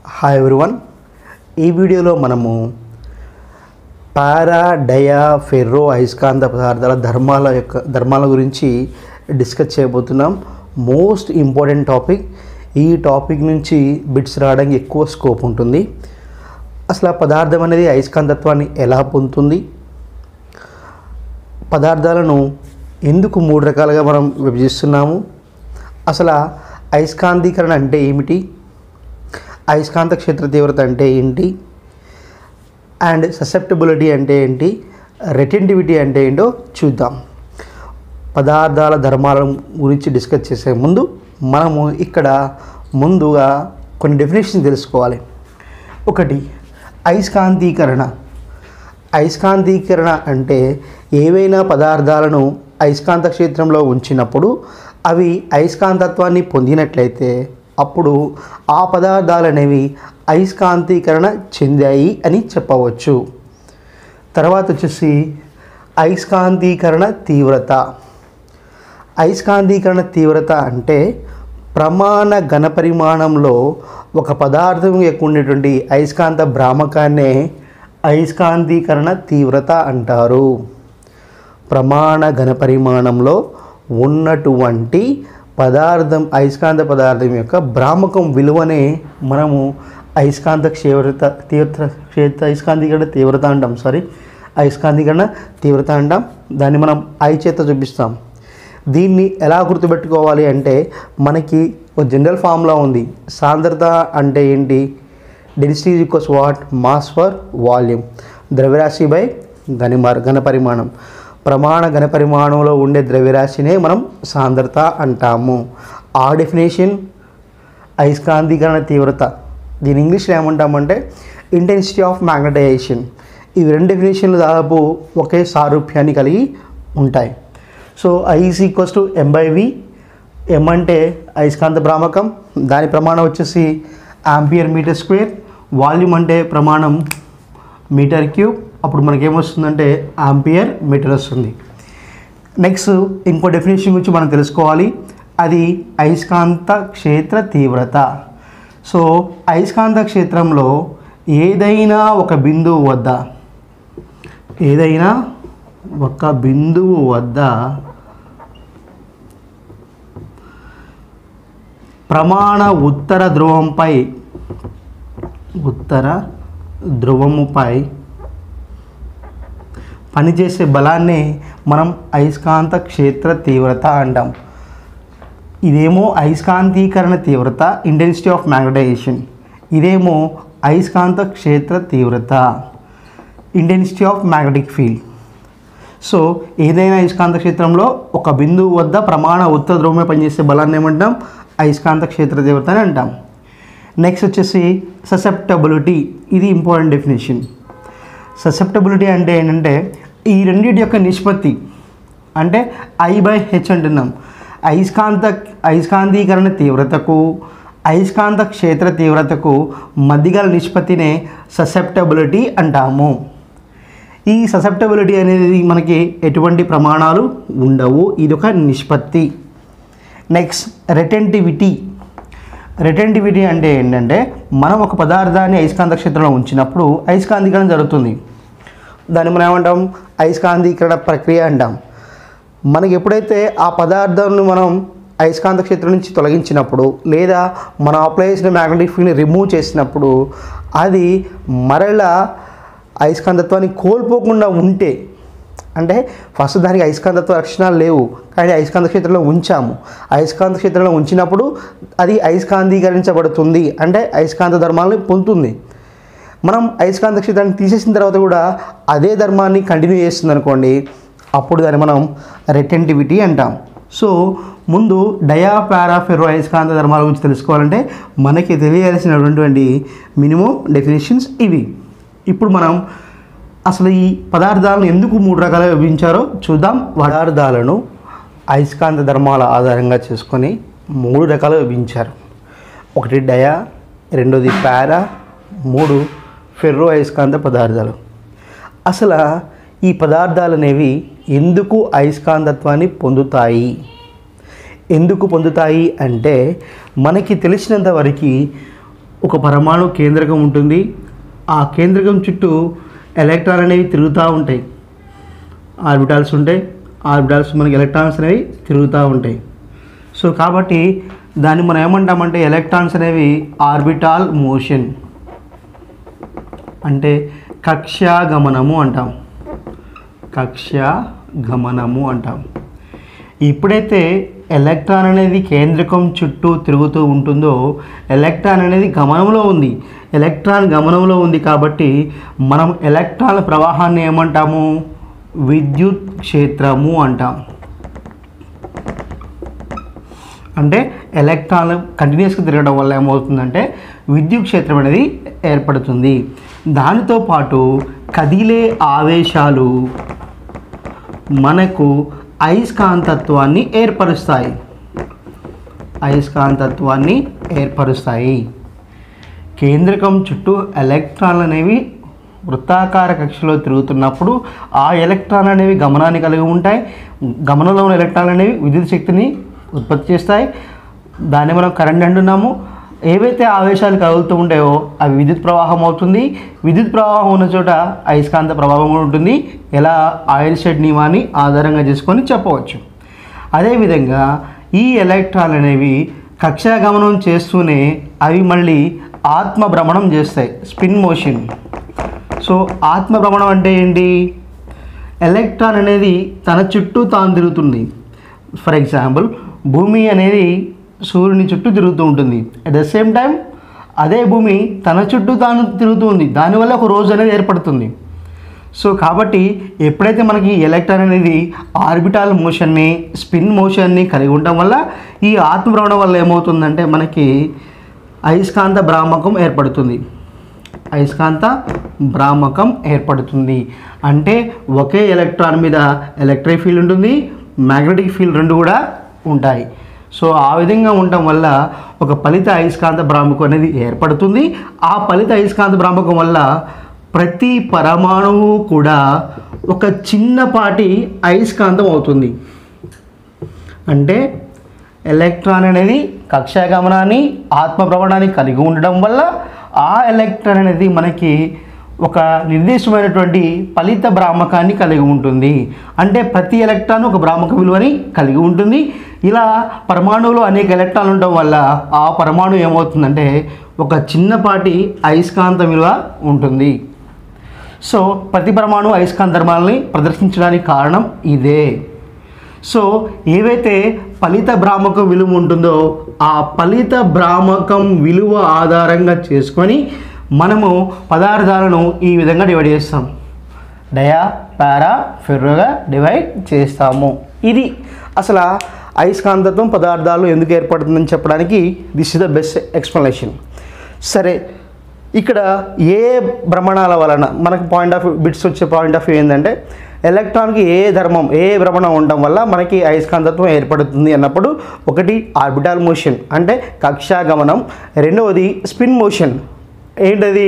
hi everyone ఈ వీడియోలో మనము పారా డయా ఫెర్రో అయస్కాంత పదార్థాల ధర్మాల యొక్క ధర్మాల గురించి డిస్కస్ చేయబోతున్నాం మోస్ట్ ఇంపార్టెంట్ టాపిక్ ఈ టాపిక్ నుంచి బిట్స్ రావడానికి ఎక్కువ స్కోప్ ఉంటుంది అసలు ఆ పదార్థం అనేది అయస్కాంతత్వాన్ని ఎలా పొందుతుంది పదార్థాలను ఎందుకు మూడు రకాలుగా మనం విభజిస్తున్నాము అసలు అయస్కాంతీకరణ అంటే ఏమిటి అయస్కాంత క్షేత్ర తీవ్రత అంటే ఏంటి అండ్ ససెప్టబిలిటీ అంటే ఏంటి రెటెంటివిటీ అంటే ఏంటో చూద్దాం పదార్థాల ధర్మాల గురించి డిస్కస్ చేసే ముందు మనము ఇక్కడ ముందుగా కొన్ని డెఫినేషన్ తెలుసుకోవాలి ఒకటి అయస్కాంతీకరణ అయస్కాంతీకరణ అంటే ఏవైనా పదార్థాలను అయస్కాంత క్షేత్రంలో ఉంచినప్పుడు అవి అయస్కాంతత్వాన్ని పొందినట్లయితే అప్పుడు ఆ పదార్థాలు అనేవి అయస్కాంతీకరణ చెందాయి అని చెప్పవచ్చు తర్వాత వచ్చేసి అయస్కాంతీకరణ తీవ్రత అయస్కాంతీకరణ తీవ్రత అంటే ప్రమాణ ఘనపరిమాణంలో ఒక పదార్థం యొక్క ఉండేటువంటి అయస్కాంత భ్రామకాన్నే అయస్కాంతీకరణ తీవ్రత అంటారు ప్రమాణ ఘనపరిమాణంలో ఉన్నటువంటి పదార్థం అయస్కాంత పదార్థం యొక్క భ్రామకం విలువనే మనము అయస్కాంత క్షేత్ర తీవ్రత క్షేత్ర అయస్కాంతీకరణ తీవ్రత అంటాం సారీ అయస్కాంతీకరణ తీవ్రత అంటాం దాన్ని మనం ఐ చేత చూపిస్తాం దీన్ని ఎలా గుర్తుపెట్టుకోవాలి అంటే మనకి ఒక జనరల్ ఫార్ములా ఉంది సాంద్రత అంటే ఏంటి density equals what mass per volume ద్రవ్యరాశి బై ఘనిమార్ ఘనపరిమాణం ప్రమాణ ఘనపరిమాణంలో ఉండే ద్రవ్యరాశినే మనం సాంద్రత అంటాము ఆ డెఫినేషన్ అయస్కాంతీకరణ తీవ్రత దీని ఇంగ్లీష్లో ఏమంటామంటే ఇంటెన్సిటీ ఆఫ్ మ్యాగ్నటైజేషన్ ఇవి రెండు డెఫినేషన్లు దాదాపు ఒకే సారూప్యాన్ని కలిగి ఉంటాయి so I is equals to M by V M అంటే అయస్కాంత భ్రామకం దాని ప్రమాణం వచ్చేసి ఆంపియర్ మీటర్ స్క్వేర్ వాల్యూమ్ అంటే ప్రమాణం మీటర్ క్యూబ్ అప్పుడు మనకి ఏమొస్తుందంటే ఆంపియర్ మీటర్ వస్తుంది నెక్స్ట్ ఇంకో డెఫినేషన్ గురించి మనం తెలుసుకోవాలి అది అయస్కాంత క్షేత్ర తీవ్రత సో అయస్కాంత క్షేత్రంలో ఏదైనా ఒక బిందువు వద్ద ఏదైనా ఒక బిందువు వద్ద ప్రమాణ ఉత్తర ధ్రువంపై ఉత్తర ధ్రువముపై పనిచేసే బలాన్ని మనం అయస్కాంత క్షేత్ర తీవ్రత అంటాం ఇదేమో అయస్కాంతీకరణ తీవ్రత ఇంటెన్సిటీ ఆఫ్ మ్యాగ్నటైజేషన్ ఇదేమో అయస్కాంత క్షేత్ర తీవ్రత intensity of magnetic field so ఏదైనా అయస్కాంత క్షేత్రంలో ఒక బిందువు వద్ద ప్రమాణ ఉత్తర ధ్రువమే పనిచేసే బలాన్ని ఏమంటాం అయస్కాంత క్షేత్ర తీవ్రత అని అంటాం నెక్స్ట్ వచ్చేసి ససెప్టబిలిటీ ఇది ఇంపార్టెంట్ డెఫినేషన్ ససెప్టబిలిటీ అంటే ఏంటంటే ఈ రెండింటి యొక్క నిష్పత్తి అంటే ఐ బై హెచ్ అంటున్నాం అయస్కాంత అయస్కాంతీకరణ తీవ్రతకు అయస్కాంత క్షేత్ర తీవ్రతకు మధ్యగల నిష్పత్తినే ససెప్టబిలిటీ అంటాము ఈ ససెప్టబిలిటీ అనేది మనకి ఎటువంటి ప్రమాణాలు ఉండవు ఇది ఒక నిష్పత్తి నెక్స్ట్ రెటెంటివిటీ రెటెంటివిటీ అంటే ఏంటంటే మనం ఒక పదార్థాన్ని అయస్కాంత క్షేత్రంలో ఉంచినప్పుడు అయస్కాంతీకరణ జరుగుతుంది దాన్ని మనం ఏమంటాం అయస్కాంతీకరణ ప్రక్రియ అంటాం మనకి ఎప్పుడైతే ఆ పదార్థాన్ని మనం అయస్కాంత క్షేత్రం నుంచి తొలగించినప్పుడు లేదా మనం అప్లై చేసిన మ్యాగ్నెటిక్ ఫీల్డ్ని రిమూవ్ చేసినప్పుడు అది మరలా అయస్కాంతత్వాన్ని కోల్పోకుండా ఉంటే అంటే ఫస్ట్ దానికి అయస్కాంతత్వ లక్షణాలు లేవు కానీ అయస్కాంత క్షేత్రంలో ఉంచాము అయస్కాంత క్షేత్రంలో ఉంచినప్పుడు అది అయస్కాంతీకరించబడుతుంది అంటే అయస్కాంత ధర్మాలను పొందుతుంది మనం అయస్కాంత క్షేత్రాన్ని తీసేసిన తర్వాత కూడా అదే ధర్మాన్ని కంటిన్యూ చేస్తుంది అనుకోండి అప్పుడు దాన్ని మనం రెటెంటివిటీ అంటాం సో ముందు డయా పారాఫెరో అయస్కాంత ధర్మాల గురించి తెలుసుకోవాలంటే మనకి తెలియాల్సినటువంటి మినిమం డెఫినేషన్స్ ఇవి ఇప్పుడు మనం అసలు ఈ పదార్థాలను ఎందుకు మూడు రకాలుగా విభజించారో చూద్దాం పదార్థాలను అయస్కాంత ధర్మాల ఆధారంగా చేసుకొని మూడు రకాలుగా విభజించారు ఒకటి డయా రెండోది పారా మూడు ఫెర్రో అయస్కాంత పదార్థాలు అసలు ఈ పదార్థాలు అనేవి ఎందుకు అయస్కాంతత్వాన్ని పొందుతాయి ఎందుకు పొందుతాయి అంటే మనకి తెలిసినంత వరకు ఒక పరమాణు కేంద్రకం ఉంటుంది ఆ కేంద్రకం చుట్టూ ఎలక్ట్రాన్ అనేవి తిరుగుతూ ఉంటాయి ఆర్బిటాల్స్ ఉంటాయి ఆర్బిటాల్స్ మనకి ఎలక్ట్రాన్స్ అనేవి తిరుగుతూ ఉంటాయి సో కాబట్టి దాన్ని మనం ఏమంటామంటే ఎలక్ట్రాన్స్ అనేవి ఆర్బిటాల్ మోషన్ అంటే కక్ష్యాగమనము అంటాం కక్ష్యాగమనము అంటాం ఎప్పుడైతే ఎలక్ట్రాన్ అనేది కేంద్రకం చుట్టూ తిరుగుతూ ఉంటుందో ఎలక్ట్రాన్ అనేది గమనంలో ఉంది ఎలక్ట్రాన్ గమనంలో ఉంది కాబట్టి మనం ఎలక్ట్రాన్ల ప్రవాహాన్ని ఏమంటాము విద్యుత్ క్షేత్రము అంటాం అంటే ఎలక్ట్రాన్లు కంటిన్యూస్గా తిరగడం వల్ల ఏమవుతుందంటే విద్యుత్ క్షేత్రం అనేది ఏర్పడుతుంది దానితో పాటు కదిలే ఆవేశాలు మనకు అయస్కాంతత్వాన్ని ఏర్పరుస్తాయి అయస్కాంతత్వాన్ని ఏర్పరుస్తాయి కేంద్రకం చుట్టూ ఎలక్ట్రాన్లు అనేవి వృత్తాకార కక్షలో తిరుగుతున్నప్పుడు ఆ ఎలక్ట్రాన్లు అనేవి గమనాన్ని కలిగి ఉంటాయి గమనంలో ఉన్న ఎలక్ట్రాన్లు అనేవి విద్యుత్ శక్తిని ఉత్పత్తి చేస్తాయి దాన్ని మనం కరెంట్ అంటున్నాము ఏవైతే ఆవేశాలు కదులుతూ ఉంటాయో అవి విద్యుత్ ప్రవాహం అవుతుంది విద్యుత్ ప్రవాహం ఉన్న చోట అయస్కాంత ప్రభావం కూడా ఉంటుంది ఎలా ఆయిల్ షెడ్ నియమాన్ని ఆధారంగా చేసుకొని చెప్పవచ్చు అదేవిధంగా ఈ ఎలక్ట్రాన్లు అనేవి కక్షాగమనం చేస్తూనే అవి మళ్ళీ ఆత్మ భ్రమణం చేస్తాయి స్పిన్ మోషన్ సో ఆత్మ భ్రమణం అంటే ఏంటి ఎలక్ట్రాన్ అనేది తన చుట్టూ తాను తిరుగుతుంది ఫర్ ఎగ్జాంపుల్ భూమి అనేది సూర్యుని చుట్టూ తిరుగుతూ ఉంటుంది అట్ ద సేమ్ టైం అదే భూమి తన చుట్టూ తాను తిరుగుతూ ఉంది దానివల్ల ఒక రోజు అనేది ఏర్పడుతుంది సో కాబట్టి ఎప్పుడైతే మనకి ఎలక్ట్రాన్ అనేది ఆర్బిటాల్ మోషన్ని స్పిన్ మోషన్ని కలిగి ఉండటం వల్ల ఈ ఆత్మభ్రమణం వల్ల ఏమవుతుందంటే మనకి అయస్కాంత భ్రామకం ఏర్పడుతుంది అయస్కాంత భ్రామకం ఏర్పడుతుంది అంటే ఒకే ఎలక్ట్రాన్ మీద ఎలక్ట్రిక్ ఫీల్డ్ ఉంటుంది మ్యాగ్నెటిక్ ఫీల్డ్ రెండు కూడా ఉంటాయి సో ఆ విధంగా ఉండటం వల్ల ఒక ఫలిత అయస్కాంత భ్రామకం అనేది ఏర్పడుతుంది ఆ ఫలిత అయస్కాంత భ్రామకం వల్ల ప్రతి పరమాణువు కూడా ఒక చిన్నపాటి అయస్కాంతం అవుతుంది అంటే ఎలక్ట్రాన్ అనేది కక్షాగమనాన్ని ఆత్మభ్రమణాన్ని కలిగి ఉండడం వల్ల ఆ ఎలక్ట్రాన్ అనేది మనకి ఒక నిర్దిష్టమైనటువంటి ఫలిత భ్రామకాన్ని కలిగి ఉంటుంది అంటే ప్రతి ఎలక్ట్రాన్ ఒక భ్రామక విలువని కలిగి ఉంటుంది ఇలా పరమాణువులో అనేక ఎలక్ట్రాన్లు ఉండడం వల్ల ఆ పరమాణు ఏమవుతుందంటే ఒక చిన్నపాటి అయస్కాంత విలువ ఉంటుంది సో ప్రతి పరమాణు అయస్కాంత ధర్మాలని ప్రదర్శించడానికి కారణం ఇదే సో ఏవైతే ఫలిత భ్రామకం విలువ ఉంటుందో ఆ ఫలిత భ్రామకం విలువ ఆధారంగా చేసుకొని మనము పదార్థాలను ఈ విధంగా డివైడ్ చేస్తాం డయా పారా ఫెర్రోగా డివైడ్ చేస్తాము ఇది అసలు అయస్కాంతత్వం పదార్థాలు ఎందుకు ఏర్పడుతుందని చెప్పడానికి this is the best explanation సరే ఇక్కడ ఏ భ్రమణాల వలన మనకు పాయింట్ ఆఫ్ బిట్స్ వచ్చే పాయింట్ ఆఫ్ వ్యూ ఏంటంటే ఎలక్ట్రాన్కి ఏ ధర్మం ఏ భ్రమణం ఉండడం వల్ల మనకి అయస్కాంతత్వం ఏర్పడుతుంది అన్నప్పుడు ఒకటి ఆర్బిటాల్ మోషన్ అంటే కక్షాగమనం రెండవది స్పిన్ మోషన్ ఏంటది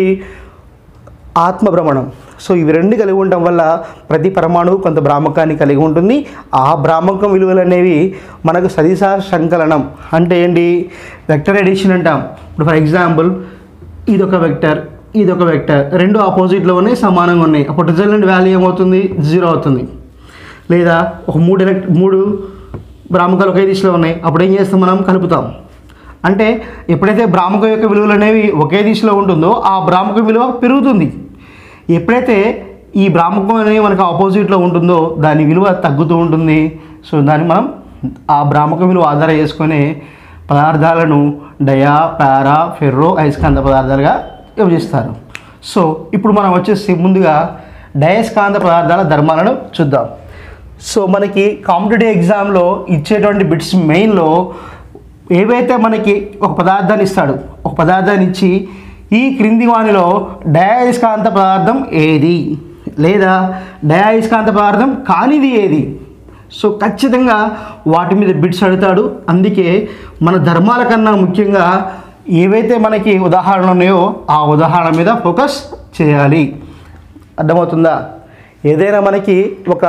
ఆత్మభ్రమణం సో ఇవి రెండు కలిగి ఉండటం వల్ల ప్రతి పరమాణువు కొంత భ్రామకాన్ని కలిగి ఉంటుంది ఆ భ్రామకం విలువలు అనేవి మనకు సదిశా సంకలనం అంటే ఏంటి వెక్టర్ ఎడిషన్ అంటాం ఇప్పుడు ఫర్ ఎగ్జాంపుల్ ఇదొక వెక్టర్ ఇదొక వెక్టర్ రెండు ఆపోజిట్లో ఉన్నాయి సమానంగా ఉన్నాయి అప్పుడు రిజల్ట్ వాల్యూ ఏమవుతుంది జీరో అవుతుంది లేదా ఒక మూడు ఎలక్ట్ మూడు భ్రామకాలు ఒకే దిశలో ఉన్నాయి అప్పుడు ఏం చేస్తాం మనం కలుపుతాం అంటే ఎప్పుడైతే భ్రామకం యొక్క విలువలు అనేవి ఒకే దిశలో ఉంటుందో ఆ భ్రామక విలువ పెరుగుతుంది ఎప్పుడైతే ఈ భ్రామకం అనేది మనకు ఆపోజిట్లో ఉంటుందో దాని విలువ తగ్గుతూ ఉంటుంది సో దాన్ని మనం ఆ భ్రామక విలువ ఆధారం చేసుకొని పదార్థాలను డయా పారా ఫెర్రో అయస్కాంత పదార్థాలుగా విభజిస్తారు సో ఇప్పుడు మనం వచ్చేసి ముందుగా డయస్కాంత పదార్థాల ధర్మాలను చూద్దాం సో మనకి కాంపిటేటివ్ ఎగ్జామ్లో ఇచ్చేటువంటి బిట్స్ మెయిన్లో ఏవైతే మనకి ఒక పదార్థాన్ని ఇస్తాడు ఒక పదార్థాన్ని ఇచ్చి ఈ క్రింది వానిలో డయాయిస్కాంత పదార్థం ఏది లేదా డయాయిస్కాంత పదార్థం కానిది ఏది సో ఖచ్చితంగా వాటి మీద బిట్స్ అడుగుతాడు అందుకే మన ధర్మాల కన్నా ముఖ్యంగా ఏవైతే మనకి ఉదాహరణలు ఉన్నాయో ఆ ఉదాహరణ మీద ఫోకస్ చేయాలి అర్థమవుతుందా ఏదైనా మనకి ఒక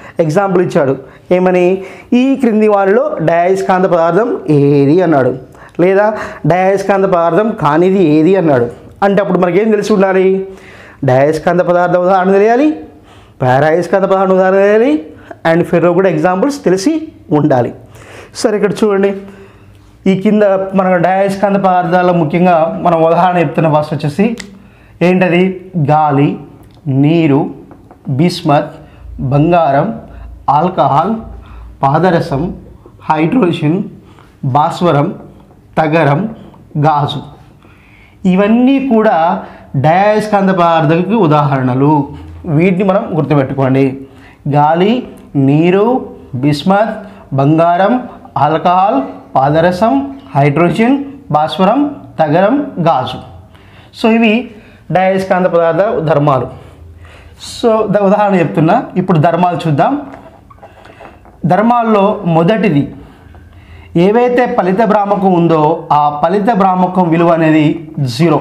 ఎగ్జాంపుల్ ఇచ్చాడు ఏమని ఈ క్రింది వారిలో డయాయిస్కాంత పదార్థం ఏది అన్నాడు లేదా డయాస్కాంత పదార్థం కానిది ఏది అన్నాడు అంటే అప్పుడు మనకేం తెలిసి ఉండాలి డయాస్కాంత పదార్థం ఉదాహరణ తెలియాలి పారాయస్కాంత పదార్థం ఉదాహరణ తెలియాలి అండ్ ఫెర్రో కూడా ఎగ్జాంపుల్స్ తెలిసి ఉండాలి సరే ఇక్కడ చూడండి ఈ కింద మన డయాస్కాంత పదార్థాల్లో ముఖ్యంగా మనం ఉదాహరణ చెప్తున్న ఫస్ట్ వచ్చేసి ఏంటది గాలి నీరు బిస్మత్ బంగారం ఆల్కహాల్ పాదరసం హైడ్రోజన్ భాస్వరం తగరం గాజు ఇవన్నీ కూడా డయాస్కాంత పదార్థాలకు ఉదాహరణలు వీటిని మనం గుర్తుపెట్టుకోండి గాలి నీరు బిస్మత్ బంగారం ఆల్కహాల్ పాదరసం హైడ్రోజన్ భాస్వరం తగరం గాజు సో ఇవి డయాస్కాంత పదార్థ ధర్మాలు సో ద- ఉదాహరణ చెప్తున్నా ఇప్పుడు ధర్మాలు చూద్దాం ధర్మాల్లో మొదటిది ఏవైతే ఫలిత భ్రామకం ఉందో ఆ ఫలిత భ్రామకం విలువ అనేది జీరో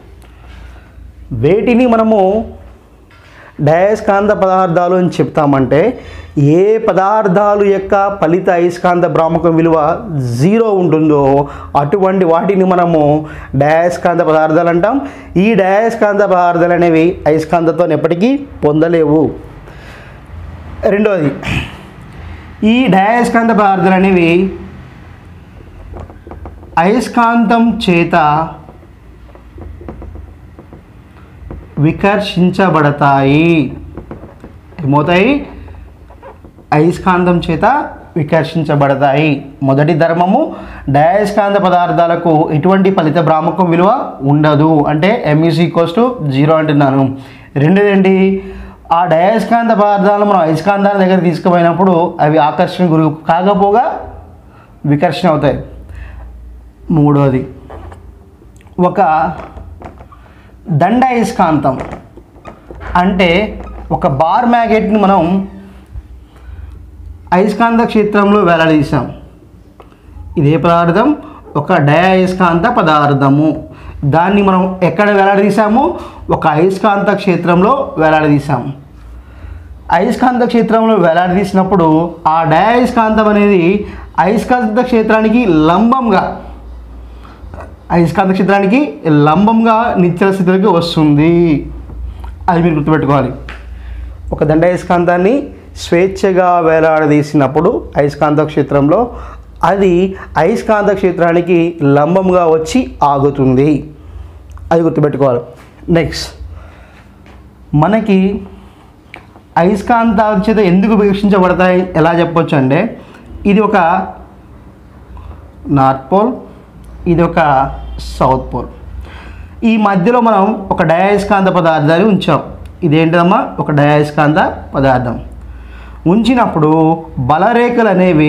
వేటిని మనము డయాస్కాంత పదార్థాలు అని చెప్తామంటే ఏ పదార్థాలు యొక్క ఫలిత అయస్కాంత భ్రామకం విలువ జీరో ఉంటుందో అటువంటి వాటిని మనము డయాస్కాంత పదార్థాలు అంటాం ఈ డయాస్కాంత పదార్థాలు అనేవి అయస్కాంతతో ఎప్పటికీ పొందలేవు రెండవది ఈ డయాస్కాంత పదార్థాలు అనేవి అయస్కాంతం చేత వికర్షించబడతాయి ఏమవుతాయి అయస్కాంతం చేత వికర్షించబడతాయి మొదటి ధర్మము డయాస్కాంత పదార్థాలకు ఎటువంటి ఫలిత భ్రామకం విలువ ఉండదు అంటే ఎంఈసీ ఈక్వల్స్ టు జీరో అంటున్నాను రెండోది ఏంటి ఆ డయాస్కాంత పదార్థాలను మనం అయస్కాంతాల దగ్గర తీసుకుపోయినప్పుడు అవి ఆకర్షణ గురి కాకపోగా వికర్షణ అవుతాయి మూడోది ఒక దండ అయస్కాంతం అంటే ఒక బార్ మ్యాగెట్ని మనం అయస్కాంత క్షేత్రంలో వేలాడదీసాం ఇదే పదార్థం ఒక డయాయస్కాంత పదార్థము దాన్ని మనం ఎక్కడ వేలాడదీసాము ఒక అయస్కాంత క్షేత్రంలో వేలాడదీసాము అయస్కాంత క్షేత్రంలో వేలాడదీసినప్పుడు ఆ డయాయస్కాంతం అనేది అయస్కాంత క్షేత్రానికి లంబంగా అయస్కాంత క్షేత్రానికి లంబంగా నిశ్చల స్థితిలోకి వస్తుంది అది మీరు గుర్తుపెట్టుకోవాలి ఒక దండ అయస్కాంతాన్ని స్వేచ్ఛగా వేలాడదీసినప్పుడు అయస్కాంత క్షేత్రంలో అది అయస్కాంత క్షేత్రానికి లంబంగా వచ్చి ఆగుతుంది అది గుర్తుపెట్టుకోవాలి నెక్స్ట్ మనకి అయస్కాంతాల చేత ఎందుకు వికసించబడతాయి ఎలా చెప్పొచ్చు అంటే ఇది ఒక నార్త్ పోల్ ఇది ఒక సౌత్ పోల్ ఈ మధ్యలో మనం ఒక డయాస్కాంత పదార్థాన్ని ఉంచాం ఇదేంటిదమ్మా ఒక డయాస్కాంత పదార్థం ఉంచినప్పుడు బలరేఖలు అనేవి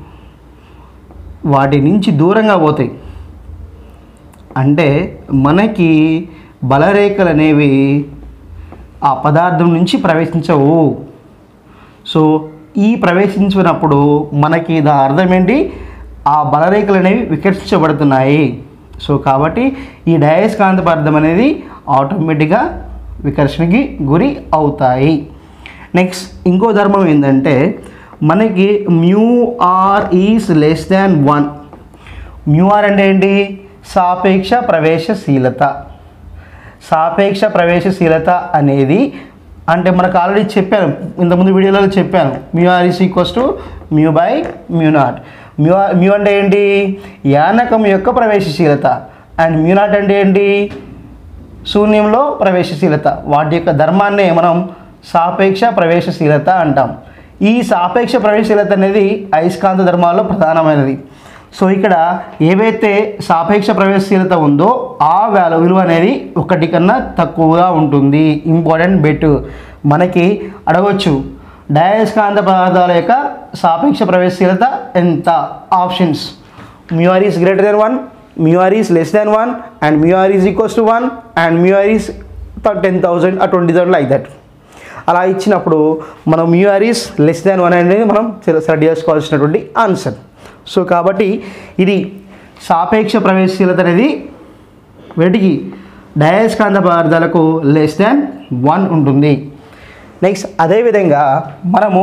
వాటి నుంచి దూరంగా పోతాయి అంటే మనకి బలరేఖలు అనేవి ఆ పదార్థం నుంచి ప్రవేశించవు సో ఈ ప్రవేశించినప్పుడు మనకి దాని అర్థం ఏంటి ఆ బలరేఖలు అనేవి వికర్షించబడుతున్నాయి సో కాబట్టి ఈ డయాస్కాంత పదార్థం అనేది ఆటోమేటిక్గా వికర్షణకి గురి అవుతాయి నెక్స్ట్ ఇంకో ధర్మం ఏంటంటే మనకి mu R is less than one mu R అంటే ఏంటి సాపేక్ష ప్రవేశశీలత సాపేక్ష ప్రవేశశీలత అనేది అంటే మనకు ఆల్రెడీ చెప్పాను ఇంతకుముందు వీడియోలో చెప్పాను mu R is equals to mu by mu naught mu mu అంటే ఏంటి యానకం యొక్క ప్రవేశశీలత అండ్ మ్యూ నాట్ అంటే ఏంటి శూన్యంలో ప్రవేశశీలత వాటి యొక్క ధర్మాన్నే మనం సాపేక్ష ప్రవేశశీలత అంటాం ఈ సాపేక్ష ప్రవేశశీలత అనేది అయస్కాంత ధర్మాల్లో ప్రధానమైనది సో ఇక్కడ ఏవైతే సాపేక్ష ప్రవేశశీలత ఉందో ఆ వాల్యూ విలువ అనేది ఒకటి కన్నా తక్కువగా ఉంటుంది ఇంపార్టెంట్ బెట్ మనకి అడగవచ్చు డయాస్కాంత పదార్థాల యొక్క సాపేక్ష ప్రవేశశీలత ఎంత options mu R is greater than one mu R is less than one and mu R is equals to one and mu R is ten thousand uh twenty thousand like that అలా ఇచ్చినప్పుడు మనం mu R is less than one అనేది మనం select చేసుకోవాల్సినటువంటి answer so కాబట్టి ఇది సాపేక్ష ప్రవేశశీలత అనేది వీటికి డయాస్కాంత పదార్థాలకు లెస్ దాన్ వన్ ఉంటుంది నెక్స్ట్ అదేవిధంగా మనము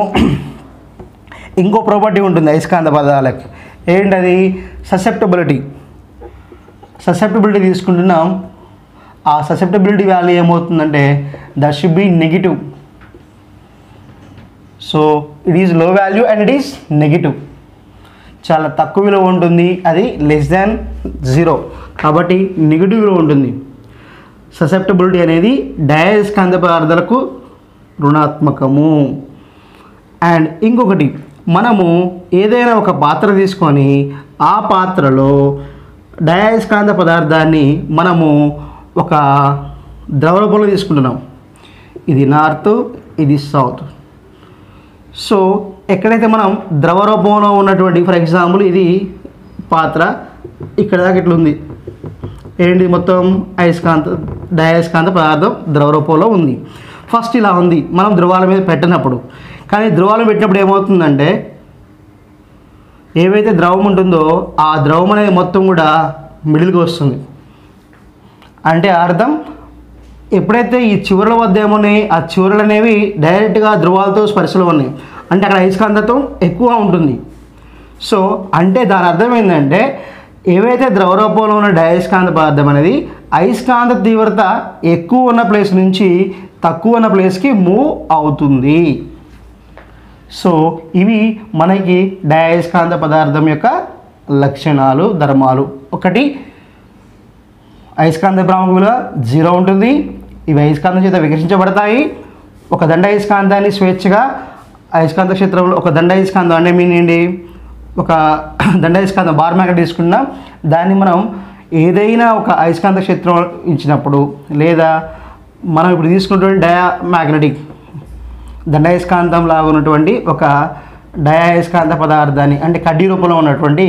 ఇంకో ప్రాపర్టీ ఉంటుంది అయస్కాంత పదార్థాలకు ఏంటది ససెప్టబిలిటీ ససెప్టబిలిటీ తీసుకుంటున్నాం ఆ ససెప్టబిలిటీ వాల్యూ ఏమవుతుందంటే that should be negative so it is low value and it is negative చాలా తక్కువ విలువ ఉంటుంది అది లెస్ దాన్ జీరో కాబట్టి నెగిటివ్ విలువ ఉంటుంది ససెప్టబిలిటీ అనేది డయాస్కాంత పదార్థాలకు రుణాత్మకము అండ్ ఇంకొకటి మనము ఏదైనా ఒక పాత్ర తీసుకొని ఆ పాత్రలో డయాస్కాంత పదార్థాన్ని మనము ఒక ద్రవ రూపంలో తీసుకుంటున్నాం ఇది నార్త్ ఇది సౌత్ సో ఎక్కడైతే మనం ద్రవ రూపంలో ఉన్నటువంటి ఫర్ ఎగ్జాంపుల్ ఇది పాత్ర ఇక్కడ దాకా ఇట్లా ఉంది ఏంటి మొత్తం అయస్కాంత డయాస్కాంత పదార్థం ద్రవ రూపంలో ఉంది ఫస్ట్ ఇలా ఉంది మనం ధ్రువాల మీద పెట్టినప్పుడు కానీ ధ్రువాలు పెట్టినప్పుడు ఏమవుతుందంటే ఏవైతే ద్రవం ఉంటుందో ఆ ద్రవం అనేది మొత్తం కూడా మిడిల్కి వస్తుంది అంటే అర్థం ఎప్పుడైతే ఈ చివరల వద్ద ఏమున్నాయి ఆ చివరలు అనేవి డైరెక్ట్గా ధ్రువాలతో స్పర్శలో ఉన్నాయి అంటే అక్కడ అయస్కాంతత్వం ఎక్కువ ఉంటుంది సో అంటే దాని అర్థం ఏంటంటే ఏవైతే ద్రవ రూపంలో ఉన్న డయస్కాంత పదార్థం అనేది అయస్కాంత తీవ్రత ఎక్కువ ఉన్న ప్లేస్ నుంచి తక్కువ ఉన్న ప్లేస్కి మూవ్ అవుతుంది సో ఇవి మనకి డయస్కాంత పదార్థం యొక్క లక్షణాలు ధర్మాలు ఒకటి అయస్కాంత భ్రామక విలువ జీరో ఉంటుంది ఇవి అయస్కాంతం చేత వికసించబడతాయి ఒక దండ అయస్కాంతాన్ని స్వేచ్ఛగా అయస్కాంత క్షేత్రంలో ఒక దండ అయస్కాంతం అంటే మీన్ ఏంటి ఒక దండ అయస్కాంతం బార్ మ్యాగ్నెట్ తీసుకున్నాం దాన్ని మనం ఏదైనా ఒక అయస్కాంత క్షేత్రం ఇచ్చినప్పుడు లేదా మనం ఇప్పుడు తీసుకున్నటువంటి డయా మ్యాగ్నెటిక్ దండాయస్కాంతం లాగా ఉన్నటువంటి ఒక డయాయస్కాంత పదార్థాన్ని అంటే కడ్డీ రూపంలో ఉన్నటువంటి